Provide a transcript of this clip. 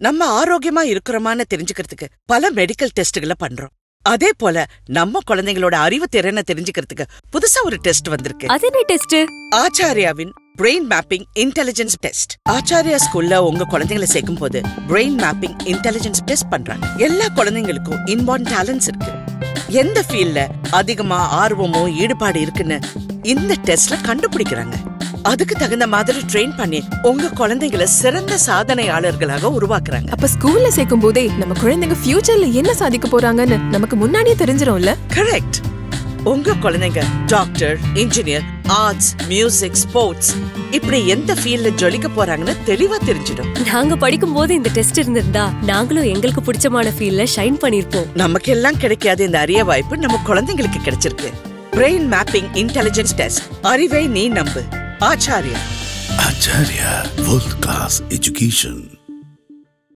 நம்ம ஆரோக்கியமா இருக்கிறோமான்னு தெரிஞ்சுக்கிறதுக்கு பல மெடிக்கல் டெஸ்ட்களை பண்றோம் அதே போல நம்ம குழந்தைங்களோட அறிவு திறனை தெரிஞ்சுக்கிறதுக்கு புதுசா ஒரு டெஸ்ட் வந்திருக்கு அது என்ன டெஸ்ட் ஆச்சாரியாவின் brain mapping intelligence test Acharya ஸ்கூல்ல உங்க குழந்தைங்களை சேர்க்கும் போது பிரெயின் மேப்பிங் இன்டெலிஜென்ஸ் டெஸ்ட் பண்றாங்க எல்லா குழந்தைங்களுக்கும் இன்பார்ன் டேலண்ட்ஸ் இருக்கு எந்த ஃபீல்ட்ல அதிகமா ஆர்வமோ ஈடுபாடு இருக்குன்னு இந்த டெஸ்ட்ல கண்டுபிடிக்கிறாங்க அதுக்கு தகுந்த மாதிரி ட்ரெயின் பண்ணி உங்க குழந்தைங்களை சிறந்த சாதனையாளர்களாக உருவாக்குறாங்க அப்ப ஸ்கூல்ல சேர்க்கும் போதே நம்ம குழந்தைங்க ஃபியூச்சர்ல என்ன சாதிக்க போறாங்கன்னு நமக்கு முன்னாடியே தெரிஞ்சிரும்ல கரெக்ட் உங்க குழந்தைங்க doctor engineer arts music sports இப்படி எந்த ஃபீல்ட்ல ஜொலிக்க போறாங்கன்னு தெளிவா தெரிஞ்சிடும் நாங்க படிக்கும் போது இந்த டெஸ்ட் இருந்திருந்தா நாங்களும் எங்களுக்கு பிடிச்சமான ஃபீல்ட்ல ஷைன் பண்ணிருப்போம் நமக்கெல்லாம் கிடைக்காத இந்த அரிய வாய்ப்பு நம்ம குழந்தைங்களுக்கு கிடைச்சிருக்கு பிரெயின் மேப்பிங் இன்டெலிஜென்ஸ் டெஸ்ட் அறிவை நீ நம்பு Acharya Acharya World Class Education.